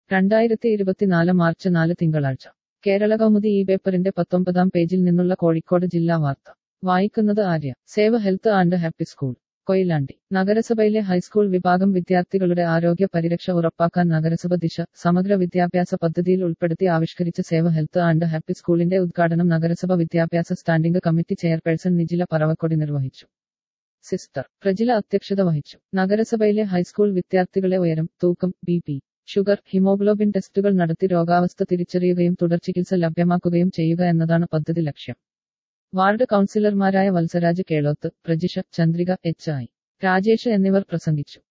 രണ്ടായിരത്തി ഇരുപത്തിനാല് മാർച്ച് നാല് തിങ്കളാഴ്ച കേരള കൗമുദി ഈ പേപ്പറിന്റെ പത്തൊമ്പതാം പേജിൽ നിന്നുള്ള കോഴിക്കോട് ജില്ലാ വാർത്ത വായിക്കുന്നത് Arya save health and happy school Koyilandy നഗരസഭയിലെ ഹൈസ്കൂൾ വിഭാഗം വിദ്യാർത്ഥികളുടെ ആരോഗ്യ പരിരക്ഷ ഉറപ്പാക്കാൻ നഗരസഭ ദിശ സമഗ്ര വിദ്യാഭ്യാസ പദ്ധതിയിൽ ഉൾപ്പെടുത്തി ആവിഷ്കരിച്ച സേവ് ഹെൽത്ത് ആൻഡ് ഹാപ്പി സ്കൂളിന്റെ ഉദ്ഘാടനം നഗരസഭ വിദ്യാഭ്യാസ standing committee chairperson Nijila Paravakkodi നിർവഹിച്ചു സിസ്റ്റർ പ്രജില അധ്യക്ഷത വഹിച്ചു നഗരസഭയിലെ ഹൈസ്കൂൾ വിദ്യാർത്ഥികളെ ഉയരം തൂക്കം ബി പി ഷുഗർ ഹിമോഗ്ലോബിൻ ടെസ്റ്റുകൾ നടത്തി രോഗാവസ്ഥ തിരിച്ചറിയുകയും തുടർ ചികിത്സ ലഭ്യമാക്കുകയും ചെയ്യുക എന്നതാണ് പദ്ധതി ലക്ഷ്യം വാർഡ് കൗൺസിലർമാരായ വത്സരാജ് കേളോത്ത് പ്രജിഷ ചന്ദ്രിക എച്ച് ഐ രാജേഷ് എന്നിവർ പ്രസംഗിച്ചു